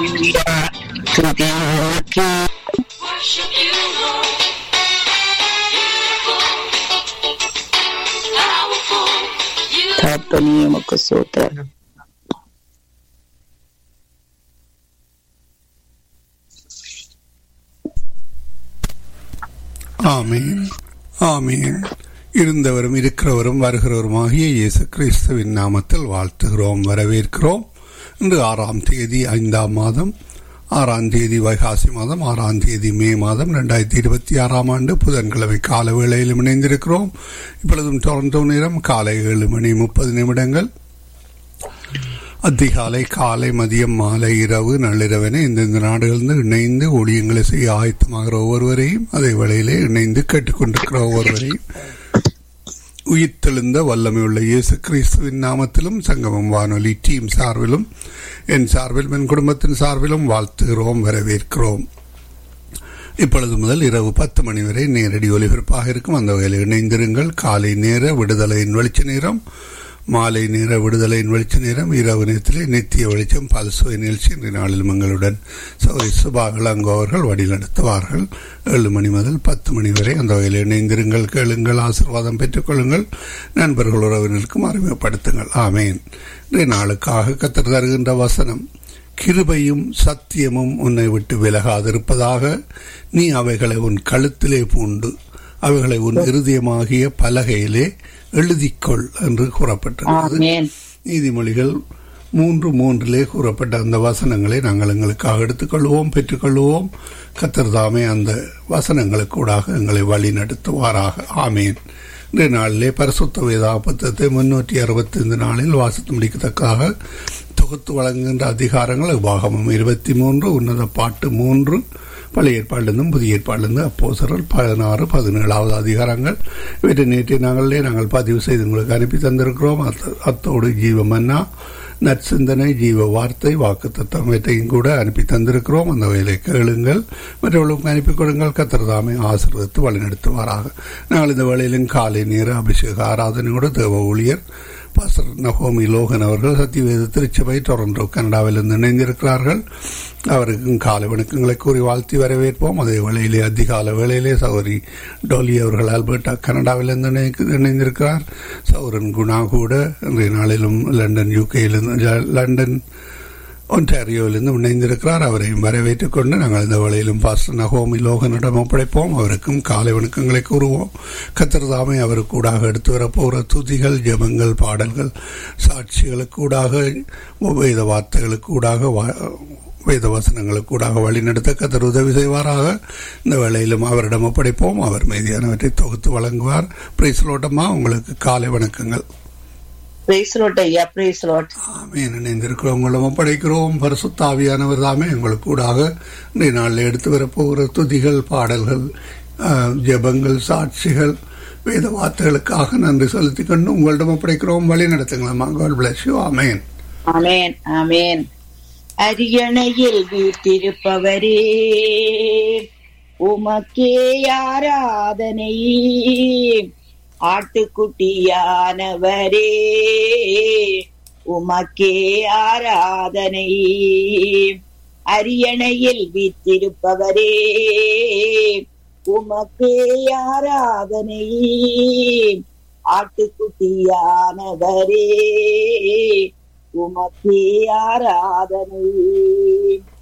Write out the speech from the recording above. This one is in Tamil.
Hallelujah. துதி உமக்கே. Worship you, Lord. Beautiful, powerful, you தகப்பனே உமக்கு சோத்திரம் ஆமீன் ஆமீன் இருந்தவரும் இருக்கிறவரும் வருகிறவருமாகிய இயேசு கிறிஸ்துவின் நாமத்தில் வாழ்த்துகிறோம் வரவேற்கிறோம் இன்று ஆறாம் தேதி ஐந்தாம் மாதம் ஆறாம் தேதி வைகாசி மாதம் ஆறாம் தேதி மே மாதம் ரெண்டாயிரத்தி இருபத்தி ஆறாம் ஆண்டு புதன்கிழமை கால வேளையிலும் இணைந்திருக்கிறோம் இப்பொழுதும் டொரண்டோ நேரம் காலை ஏழு மணி முப்பது நிமிடங்கள் அதிகாலை காலை மதியம் மாலை இரவு நள்ளிரவென இந்தந்த நாடுகளிலிருந்து இணைந்து ஊழியங்களை செய்ய ஆயத்தமாகிற ஒவ்வொருவரையும் அதே வேளையிலே இணைந்து கேட்டுக்கொண்டிருக்கிற ஒவ்வொருவரையும் உயிர்த்தெழுந்த வல்லமையுள்ள இயேசு கிறிஸ்துவின் நாமத்திலும் சங்கமம் வானொலி டீம் சார்பிலும் என் சார்பிலும் என் குடும்பத்தின் சார்பிலும் வாழ்த்துகிறோம் வரவேற்கிறோம் இப்பொழுது முதல் இரவு பத்து மணி வரை நேரடி ஒலிபரப்பாக இருக்கும் அந்த வகையில் இணைந்திருங்கள் காலை நேர விடுதலையின் வெளிச்ச நேரம் மாலை நேர விடுதலையின் வெளிச்ச நேரம் இரவு நேரத்திலே நித்திய வெளிச்சம் பல்சுவை நிகழ்ச்சி இன்றைய நாளில் எங்களுடன் சௌரி சுபா இளங்கோ அவர்கள் வழிநடத்துவார்கள் ஏழு மணி முதல் பத்து மணி வரை அந்த வகையில் இணைந்திருங்கள் கேளுங்கள் ஆசீர்வாதம் பெற்றுக்கொள்ளுங்கள் நண்பர்கள் உறவினருக்கும் அறிமுகப்படுத்துங்கள் ஆமேன் இன்றைய நாளுக்காக கத்தர் தருகின்ற வசனம் கிருபையும் சத்தியமும் உன்னை விட்டு விலகாதிருப்பதாக நீ அவைகளை உன் கழுத்திலே பூண்டு அவைகளை உன் இருதயமாகிய பலகையிலே எழுதிக்கொள் என்று கூறப்பட்டிருக்கிறது ஆமென் நீதிமொழிகள் மூன்று மூன்றிலே கூறப்பட்ட அந்த வசனங்களை நாங்கள் எங்களுக்காக எடுத்துக்கொள்வோம் பெற்றுக்கொள்வோம் கத்தர் தாமே அந்த வசனங்களுக்கூடாக எங்களை வழி நடத்துவாராக ஆமேன் இன்றைய நாளிலே பரிசுத்த வேதாபத்தத்தை முன்னூற்றி அறுபத்தைந்து நாளில் வாசித்து முடிக்கத்தக்கதாக தொகுத்து வழங்குகின்ற அதிகாரங்கள் உபாகமம் இருபத்தி மூன்று உன்னத பாட்டு மூன்று பழைய ஏற்பாடிலிருந்தும் புதிய ஏற்பாடிலிருந்து அப்போசரல் பதினாறு பதினேழாவது அதிகாரங்கள் இவற்றை நேற்றைய நாங்களிலே நாங்கள் பதிவு செய்து உங்களுக்கு அனுப்பி தந்திருக்கிறோம் அத்த- அத்தோடு ஜீவ மன்னா நற்சிந்தனை ஜீவ வார்த்தை வாக்கு தத்துவம் இவற்றையும் கூட அனுப்பி தந்திருக்கிறோம் அந்த வகையிலே கேளுங்கள் மற்றவர்களுக்கு அனுப்பி கொடுங்கள் கத்திரதாமே ஆசீர்வதித்து வழிநடத்துவாராக நாங்கள் இந்த வேளையிலும் காலை நேர அபிஷேக ஆராதனையோடு தேவ ஊழியர் பாஸ்டர் நகோமி லோகன் அவர்கள் சத்தியவேத திருச்சபை டொரண்டோ கனடாவிலிருந்து இணைந்திருக்கிறார்கள் அவருக்கும் காலை வணக்கங்களை கூறி வாழ்த்தி வரவேற்போம் அதே வேளையிலே அதிகால வேளையிலே சௌரி டோலி அவர்கள் ஆல்பர்டா கனடாவிலிருந்து இணை- இணைந்திருக்கிறார் சௌரன் குணா கூட இன்றைய நாளிலும் லண்டன் யூகேயிலிருந்து லண்டன் ஒன்டாரியோவிலிருந்து இணைந்திருக்கிறார் அவரையும் வரவேற்றுக் கொண்டு நாங்கள் இந்த வேளையிலும் பாஸ்டர் நகோமி லோகனிடம் ஒப்படைப்போம் அவருக்கும் காலை வணக்கங்களை கூறுவோம் கத்திரதாமை அவருக்கூடாக எடுத்து வரப்போகிற துதிகள் ஜெபங்கள் பாடல்கள் சாட்சிகளுக்கூடாக வேத வார்த்தைகளுக்கூடாக வா- வேத வசனங்களுக்கூடாக வழிநடத்த கத்தர் உதவி செய்வாராக இந்த வேளையிலும் அவரிடம் ஒப்படைப்போம் அவர் மீதியானவற்றை தொகுத்து வழங்குவார் பிரைஸ்லோட்டமா உங்களுக்கு காலை வணக்கங்கள் பிரைஸ் லார்ட் ஐயா பிரைஸ் லார்ட் ஆமென் இணைந்திருக்கிறோம் உங்களும் ஒப்படைக்கிறோம் பரிசுத்தாவியானவர் தாமே எங்களுக்கு கூடாக இன்றைய நாளில் எடுத்து வரப்போகிற துதிகள் பாடல்கள் ஆஹ், ஜெபங்கள் சாட்சிகள் வேத வார்த்தைகளுக்காக நன்றி செலுத்திக் கொண்டு உங்களிடம் ஒப்படைக்கிறோம் வழி நடத்துங்களா காட் பிளஸ் யூ ஆமேன் ஆமென் ஆமென் அரியணையில் வீட்டிருப்பவரே உமக்கே ஆராதனை ஆட்டுக்குட்டியானவரே உமக்கே ஆராதனை அரியணையில் வீற்றிருப்பவரே உமக்கே ஆராதனை ஆட்டுக்குட்டியானவரே உமக்கே ஆராதனை